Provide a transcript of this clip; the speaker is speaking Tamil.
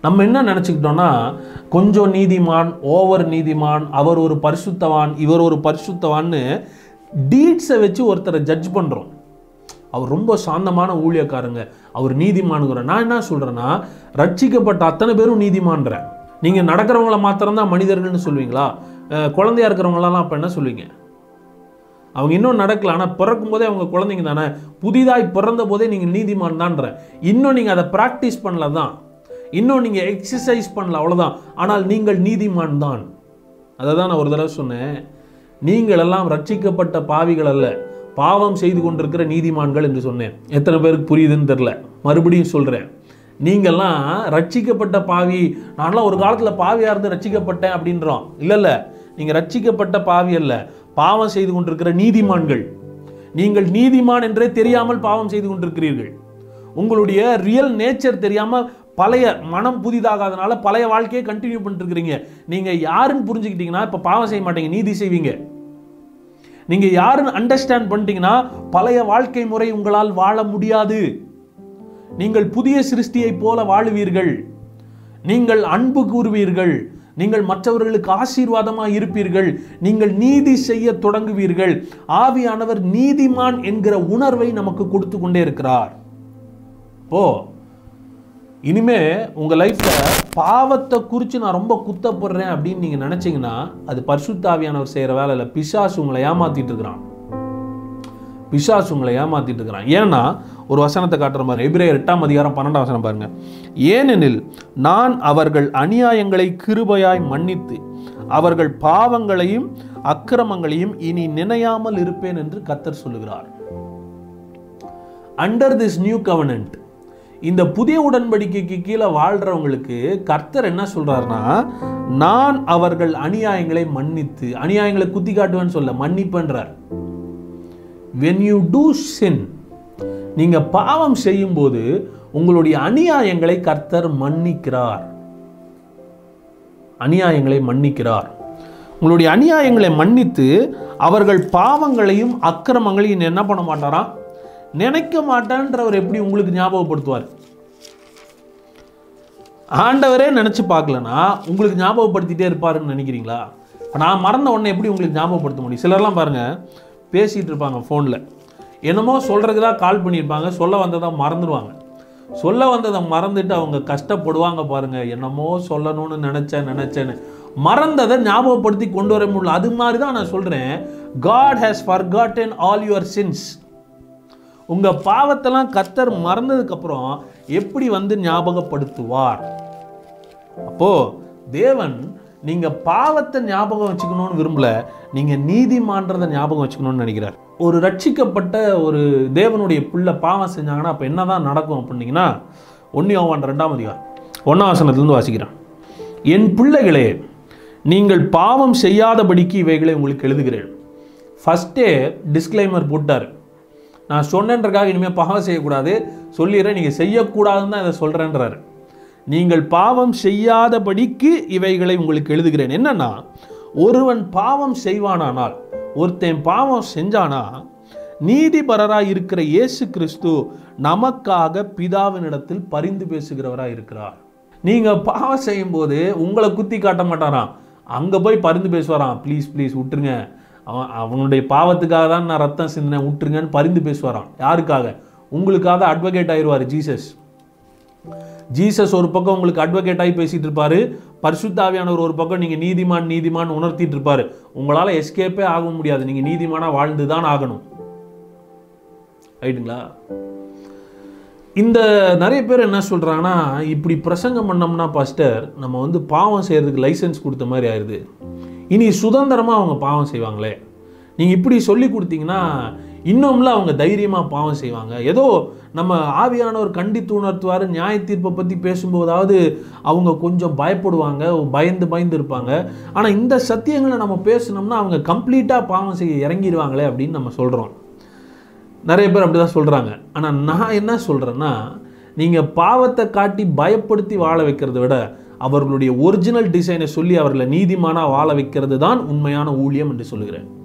நம்ம என்ன நினச்சிக்கிட்டோம்னா கொஞ்சம் நீதிமான் ஓவர் நீதிமான் அவர் ஒரு பரிசுத்தவான் இவர் ஒரு பரிசுத்தவான்னு டீட்ஸை வச்சு ஒருத்தரை ஜட்ஜ் பண்ணுறோம் அவர் ரொம்ப சாந்தமான ஊழியக்காரங்க அவர் நீதிமானுங்கிற நான் என்ன சொல்கிறேன்னா ரட்சிக்கப்பட்ட அத்தனை பேரும் நீதிமான்றேன் நீங்கள் நடக்கிறவங்கள மாத்திரம்தான் மனிதர்கள்னு சொல்லுவீங்களா அஹ் குழந்தையா இருக்கிறவங்களெல்லாம் அப்போ என்ன சொல்லுவீங்க அவங்க இன்னும் நடக்கல ஆனால் பிறக்கும் போதே அவங்க குழந்தைங்க தானே புதிதாய் பிறந்த போதே நீங்கள் நீதிமான் தான்ற இன்னும் நீங்கள் அதை ப்ராக்டிஸ் பண்ணல தான் இன்னும் நீங்கள் எக்ஸசைஸ் பண்ணல அவ்வளோதான் ஆனால் நீங்கள் நீதிமான் தான் அதை தான் நான் ஒரு தடவை சொன்னேன் நீங்கள் எல்லாம் ரட்சிக்கப்பட்ட பாவிகள் அல்ல பாவம் செய்து கொண்டிருக்கிற நீதிமான்கள் என்று சொன்னேன் எத்தனை பேருக்கு புரியுதுன்னு தெரில மறுபடியும் சொல்கிறேன் நீங்கள்லாம் ரட்சிக்கப்பட்ட பாவி நான்லாம் ஒரு காலத்தில் பாவியாக இருந்து ரட்சிக்கப்பட்டேன் அப்படின்றோம் இல்லை இல்லை நீங்கள் ரட்சிக்கப்பட்ட பாவி அல்ல பாவம் செய்து கொண்டிருக்கிற நீதிமான்கள் நீங்கள் நீதிமான் என்றே தெரியாமல் பாவம் செய்து கொண்டிருக்கிறீர்கள் உங்களுடைய ரியல் நேச்சர் தெரியாமல் பழைய மனம் புதிதாகாதனால பழைய வாழ்க்கையை கண்டினியூ பண்ணிட்டு இருக்கிறீங்க நீங்கள் யாருன்னு புரிஞ்சுக்கிட்டீங்கன்னா இப்போ பாவம் செய்ய மாட்டீங்க நீதி செய்வீங்க நீங்க யாருன்னு அண்டர்ஸ்டாண்ட் பண்ணிட்டீங்கன்னா பழைய வாழ்க்கை முறை உங்களால் வாழ முடியாது நீங்கள் புதிய சிருஷ்டியைப் போல வாழுவீர்கள் நீங்கள் அன்பு கூறுவீர்கள் நீங்கள் மற்றவர்களுக்கு ஆசீர்வாதமாக இருப்பீர்கள் நீங்கள் நீதி செய்ய தொடங்குவீர்கள் ஆவியானவர் நீதிமான் என்கிற உணர்வை நமக்கு கொடுத்து கொண்டே இருக்கிறார் ஓ இனிமே உங்க லைஃப்ல பாவத்தை குறித்து நான் ரொம்ப குத்தப்படுறேன் அப்படின்னு நீங்க நினைச்சீங்கன்னா அது பரிசுத்தாவியானவர் செய்யற வேலை இல்லை பிசாசு உங்களை ஏமாத்திட்டு இருக்கிறான் பிசாசு உங்களை ஏமாத்திட்டு இருக்கிறான் ஏன்னா ஒரு வசனத்தை காட்டுற மாதிரி எபிரேயர் எட்டாம் அதிகாரம் பன்னெண்டாம் வசனம் பாருங்க ஏனெனில் நான் அவர்கள் அநியாயங்களை கிருபையாய் மன்னித்து அவர்கள் பாவங்களையும் அக்கிரமங்களையும் இனி நினையாமல் இருப்பேன் என்று கத்தர் சொல்லுகிறார் அண்டர் திஸ் நியூ கவர்னன்ட் இந்த புதிய உடன்படிக்கைக்கு கீழே வாழ்றவங்களுக்கு கர்த்தர் என்ன சொல்றாருன்னா நான் அவர்கள் அநியாயங்களை மன்னித்து அநியாயங்களை குத்தி காட்டுவேன்னு சொல்ல மன்னிப்பேன்றார் when you do sin நீங்க பாவம் செய்யும்போது உங்களுடைய அநியாயங்களை கர்த்தர் மன்னிக்கிறார் அநியாயங்களை மன்னிக்கிறார் உங்களுடைய அநியாயங்களை மன்னித்து அவர்கள் பாவங்களையும் அக்கிரமங்களையும் என்ன பண்ண மாட்டாராம் நினைக்க மாட்டான்றவர் எப்படி உங்களுக்கு ஞாபகப்படுத்துவார் ஆண்டவரே நினைச்சு பார்க்கலனா உங்களுக்கு ஞாபகப்படுத்திட்டே இருப்பாருன்னு நினைக்கிறீங்களா இப்ப நான் மறந்த உடனே எப்படி உங்களுக்கு ஞாபகப்படுத்த முடியும் சிலர்லாம் பாருங்க பேசிட்டு இருப்பாங்க ஃபோனில் என்னமோ சொல்றதுக்கு தான் கால் பண்ணியிருப்பாங்க சொல்ல வந்ததை மறந்துடுவாங்க சொல்ல வந்ததை மறந்துட்டு அவங்க கஷ்டப்படுவாங்க பாருங்க என்னமோ சொல்லணும்னு நினைச்சேன் நினைச்சேன்னு மறந்ததை ஞாபகப்படுத்தி கொண்டு வர முடியல அது மாதிரி தான் நான் சொல்றேன் God has forgotten all your sins உங்க பாவத்தெல்லாம் கத்தர் மறந்ததுக்கு அப்புறம் எப்படி வந்து ஞாபகப்படுத்துவார் அப்போ தேவன் நீங்க பாவத்தை ஞாபகம் வச்சுக்கணும்னு விரும்பல நீங்க நீதிமான்றதை ஞாபகம் வச்சுக்கணும்னு நினைக்கிறார் ஒரு ரட்சிக்கப்பட்ட ஒரு தேவனுடைய பிள்ளை பாவம் செஞ்சாங்கன்னா அப்போ என்னதான் நடக்கும் அப்படின்னீங்கன்னா ஒன்று யோவான் ரெண்டாம் அதிகாரம் ஒன்றாம் வசனத்துலேருந்து வாசிக்கிறேன் என் பிள்ளைகளே நீங்கள் பாவம் செய்யாதபடிக்கு இவைகளை உங்களுக்கு எழுதுகிறேன் ஃபஸ்ட்டே டிஸ்க்ளைமர் போட்டார் நான் சொன்னேன்றக்காக இனிமேல் பாவம் செய்யக்கூடாது சொல்லிடுறேன் நீங்கள் செய்யக்கூடாதுன்னு தான் இதை சொல்கிறேன்றாரு நீங்கள் பாவம் செய்யாதபடிக்கு இவைகளை உங்களுக்கு எழுதுகிறேன் என்னன்னா ஒருவன் பாவம் செய்வானானால் ஒருத்தன் பாவம் செஞ்சானா நீதிபரராய் இருக்கிற இயேசு கிறிஸ்து நமக்காக பிதாவினிடத்தில் பரிந்து பேசுகிறவராய் இருக்கிறார் நீங்க பாவம் செய்யும்போது உங்களை குத்தி காட்ட மாட்டாராம் அங்க போய் பரிந்து பேசுவாராம் ப்ளீஸ் ப்ளீஸ் விட்டுருங்க அவன் அவனுடைய பாவத்துக்காக தான் நான் ரத்தம் சிந்தினேன் விட்டுருங்கன்னு பரிந்து பேசுவாராம் யாருக்காக உங்களுக்காக அட்வொகேட் ஆயிடுவார் ஜீசஸ் ஜீசஸ் ஒரு பக்கம் உங்களுக்கு அட்வொகேட் ஆகி பேசிட்டு இருப்பாரு பரிசுத்தாவியானவர் ஒரு பக்கம் நீங்க நீதிமான் நீதிமான் உணர்த்திட்டு இருப்பாரு உங்களால எஸ்கேப்பே ஆக முடியாது நீங்க நீதிமானா வாழ்ந்து தான் ஆகணும் ரைட்டுங்களா இந்த நிறைய பேர் என்ன சொல்றாங்கன்னா இப்படி பிரசங்கம் பண்ணோம்னா பாஸ்டர் நம்ம வந்து பாவம் செய்யறதுக்கு லைசென்ஸ் கொடுத்த மாதிரி ஆயிடுது இனி சுதந்திரமா அவங்க பாவம் செய்வாங்களே நீங்க இப்படி சொல்லி கொடுத்தீங்கன்னா இன்னும்ல அவங்க தைரியமா பாவம் செய்வாங்க ஏதோ நம்ம ஆவியானவர் கண்டித்து உணர்த்துவார் நியாய தீர்ப்பை பற்றி பேசும்போதாவது அவங்க கொஞ்சம் பயப்படுவாங்க பயந்து பயந்து இருப்பாங்க ஆனால் இந்த சத்தியங்களை நம்ம பேசினோம்னா அவங்க கம்ப்ளீட்டாக பாவம் செய்ய இறங்கிடுவாங்களே அப்படின்னு நம்ம சொல்கிறோம் நிறைய பேர் அப்படி தான் சொல்கிறாங்க ஆனால் நான் என்ன சொல்கிறேன்னா நீங்கள் பாவத்தை காட்டி பயப்படுத்தி வாழ வைக்கிறத விட அவர்களுடைய ஒரிஜினல் டிசைனை சொல்லி அவர்களை நீதிமானா வாழ வைக்கிறது தான் உண்மையான ஊழியம் என்று சொல்லுகிறேன்